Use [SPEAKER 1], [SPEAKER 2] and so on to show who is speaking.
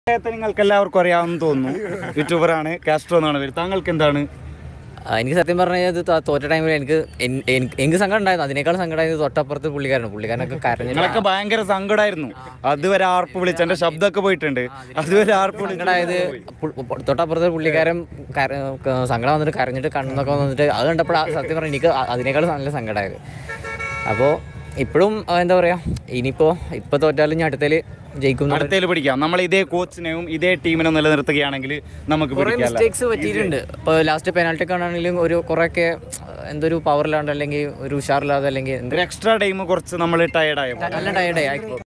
[SPEAKER 1] അദ്ദേഹത്തെ നിങ്ങൾക്ക് എല്ലാവർക്കും അറിയാമെന്ന് തോന്നുന്നു യൂട്യൂബറാണ് കാസ്ട്രോ എന്നാണ് പേര് താങ്കൾക്ക് എന്താണ്
[SPEAKER 2] ആ, എനിക്ക് സത്യം പറഞ്ഞാൽ ഇത് തോ- തോറ്റ ടൈമിൽ എനിക്ക് എൻ- എനിക്ക് എനിക്ക് സങ്കടം ഉണ്ടായിരുന്നു അതിനേക്കാൾ സങ്കടം ആയത് തൊട്ടപ്പുറത്ത് പുള്ളിക്കാരനാണ് പുള്ളിക്കാരനൊക്കെ കരഞ്ഞിട്ട്
[SPEAKER 1] നിങ്ങളൊക്കെ ഭയങ്കര സങ്കടമായിരുന്നു അതുവരെ ആർപ്പ് വിളിച്ച് എന്റെ ശബ്ദമൊക്കെ പോയിട്ടുണ്ട് അതുവരെ ആർപ്പ് വിളിച്ച്
[SPEAKER 2] സങ്കടമായത് പു- പു- തൊട്ടപ്പുറത്ത് പുള്ളിക്കാരൻ കര- ക- സങ്കടം വന്നിട്ട് കരഞ്ഞിട്ട് കണ്ണൊക്കെ വന്നിട്ട് അത് കണ്ടപ്പോഴാണ് സത്യം പറഞ്ഞാൽ എനിക്ക് അ- അതിനേക്കാൾ നല്ല സങ്കടമായത് അപ്പോൾ ഇപ്പോഴും ആ, എന്താ പറയുക ഇനിയിപ്പോൾ ഇപ്പോൾ തോറ്റാലും ഞാൻ അടുത്തേൽ ജയിക്കും എന്നുള്ള
[SPEAKER 1] അടുത്തേല് പിടിക്കാം നമ്മൾ ഇതേ കോച്ചിനെയും ഇതേ ടീമിനെയും നിലനിർത്തുകയാണെങ്കിൽ നമുക്ക്
[SPEAKER 2] കുറേ
[SPEAKER 1] പിടിക്കാം
[SPEAKER 2] മിസ്റ്റേക്സ് പറ്റിയിട്ടുണ്ട് ഇപ്പോൾ ലാസ്റ്റ് പെനാൽറ്റി ആണെങ്കിലും ഒരു കുറേയൊക്കെ എന്തൊരു പവറിലാണ്ട് അല്ലെങ്കിൽ ഒരു ഉഷാറില്ലാതെ അല്ലെങ്കിൽ എന്ത്
[SPEAKER 1] ഒരു എക്സ്ട്രാ ടൈം കുറച്ച് നമ്മൾ ടയർഡായ
[SPEAKER 2] നല്ല ടയർഡായി